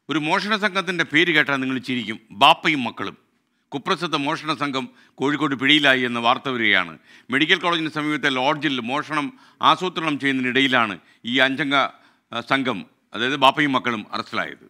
ഒരു മോഷണ സംഘത്തിൻ്റെ പേര് കേട്ടാൽ നിങ്ങൾ ചിരിക്കും ബാപ്പയും മക്കളും കുപ്രസിദ്ധ മോഷണ സംഘം കോഴിക്കോട് പിടിയിലായി എന്ന വാർത്ത വരികയാണ് മെഡിക്കൽ കോളേജിന് സമീപത്തെ ലോഡ്ജിൽ മോഷണം ആസൂത്രണം ചെയ്യുന്നതിനിടയിലാണ് ഈ അഞ്ചംഗ ആ, സംഘം അതായത് ബാപ്പയും മക്കളും അറസ്റ്റിലായത്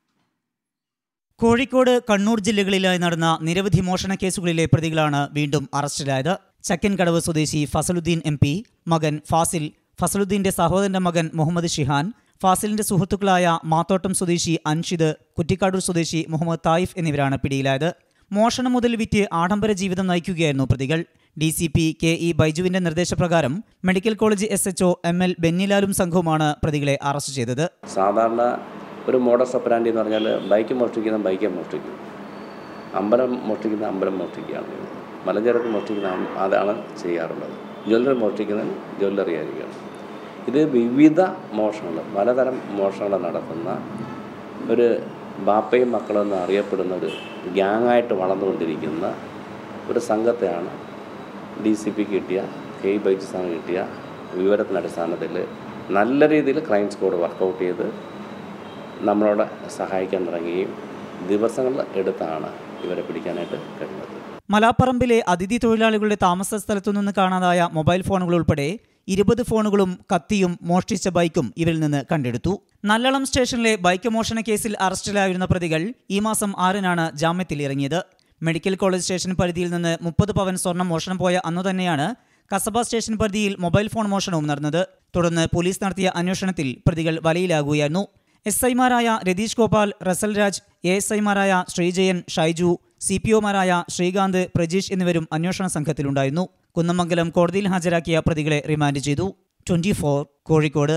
കോഴിക്കോട് കണ്ണൂർ ജില്ലകളിലായി നടന്ന നിരവധി മോഷണ കേസുകളിലെ പ്രതികളാണ് വീണ്ടും അറസ്റ്റിലായത് ചക്കൻകടവ് സ്വദേശി ഫസലുദ്ദീൻ എം പി മകൻ ഫാസിൽ ഫസലുദ്ദീന്റെ സഹോദരന്റെ മകൻ മുഹമ്മദ് ഷിഹാൻ ഫാസിലിന്റെ സുഹൃത്തുക്കളായ മാത്തോട്ടം സ്വദേശി അൻഷിദ് കുറ്റിക്കാടൂർ സ്വദേശി മുഹമ്മദ് തായിഫ് എന്നിവരാണ് പിടിയിലായത് മോഷണം മുതൽ വിറ്റ് ആഡംബര ജീവിതം നയിക്കുകയായിരുന്നു പ്രതികൾ D C P K E ബൈജുവിന്റെ നിർദ്ദേശപ്രകാരം medical college S HO M L ബെന്നിലാലും സംഘവുമാണ് പ്രതികളെ അറസ്റ്റ് ചെയ്തത് സാധാരണ ഒരു മോഡസ് ഒപ്പരാൻഡി എന്ന് പറഞ്ഞാൽ ബൈക്ക് മോഷ്ടിക്കുന്ന ബൈക്ക് മോഷ്ടിക്കും അമ്പലം മോഷ്ടിക്കുന്ന അമ്പലം മോഷ്ടിക്കുകയാണ് ചെയ്യുന്നത്. മലഞ്ചരക്ക് മോഷ്ടിക്കുന്ന അം- അതാണ് ചെയ്യാറുള്ളത് ജ്വല്ലറി മോഷ്ടിക്കുന്നത് ജ്വല്ലറി ആയിരിക്കണം ഇത് വിവിധ മോഷണങ്ങൾ പലതരം മോഷണങ്ങൾ നടത്തുന്ന ഒരു ബാപ്പയും മക്കളും എന്ന് അറിയപ്പെടുന്ന ഒരു ഗ്യാങ്ങായിട്ട് വളർന്നുകൊണ്ടിരിക്കുന്ന ഒരു സംഘത്തെയാണ് ഡി സി പി കിട്ടിയ കെ ഇ ബൈജുസാണ് കിട്ടിയ വിവരത്തിൻ്റെ അടിസ്ഥാനത്തിൽ നല്ല രീതിയിൽ ക്രൈം സ്ക്വാഡ് വർക്കൗട്ട് ചെയ്ത് നമ്മളോട് സഹായിക്കാൻ തുടങ്ങുകയും ദിവസങ്ങൾ എടുത്താണ് ഇവരെ പിടിക്കാനായിട്ട് കഴിഞ്ഞത് മലാപ്പറമ്പിലെ അതിഥി തൊഴിലാളികളുടെ താമസ സ്ഥലത്തു നിന്ന് കാണാതായ മൊബൈൽ ഫോണുകൾ ഉൾപ്പെടെ ഇരുപത് ഫോണുകളും കത്തിയും മോഷ്ടിച്ച ബൈക്കും ഇവരിൽ നിന്ന് കണ്ടെടുത്തു നല്ലളം സ്റ്റേഷനിലെ ബൈക്ക് മോഷണ കേസിൽ അറസ്റ്റിലായിരുന്ന പ്രതികൾ ഈ മാസം ആറിനാണ് ജാമ്യത്തിൽ ഇറങ്ങിയത് മെഡിക്കൽ കോളേജ് സ്റ്റേഷൻ പരിധിയിൽ നിന്ന് മുപ്പത് പവൻ സ്വർണം മോഷണം പോയ അന്നു തന്നെയാണ് കസബ സ്റ്റേഷൻ പരിധിയിൽ മൊബൈൽ ഫോൺ മോഷണവും നടന്നത് തുടർന്ന് പോലീസ് നടത്തിയ അന്വേഷണത്തിൽ പ്രതികൾ വലയിലാകുകയായിരുന്നു എസ് ഐമാരായ രതീഷ് ഗോപാൽ റസൽ രാജ് എ എസ് ഐമാരായ ശ്രീജയൻ ഷൈജു സി പി ഒമാരായ ശ്രീകാന്ത് പ്രജീഷ് എന്നിവരും അന്വേഷണ സംഘത്തിലുണ്ടായിരുന്നു കുന്നമംഗലം കോടതിയിൽ ഹാജരാക്കിയ പ്രതികളെ റിമാൻഡ് ചെയ്തു ട്വന്റി കോഴിക്കോട്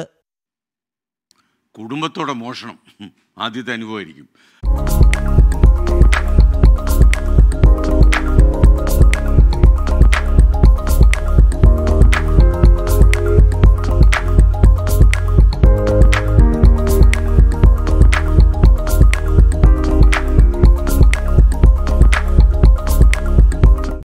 കുടുംബത്തോടെ മോഷണം ഉം, ആദ്യത്തെ അനുഭവമായിരിക്കും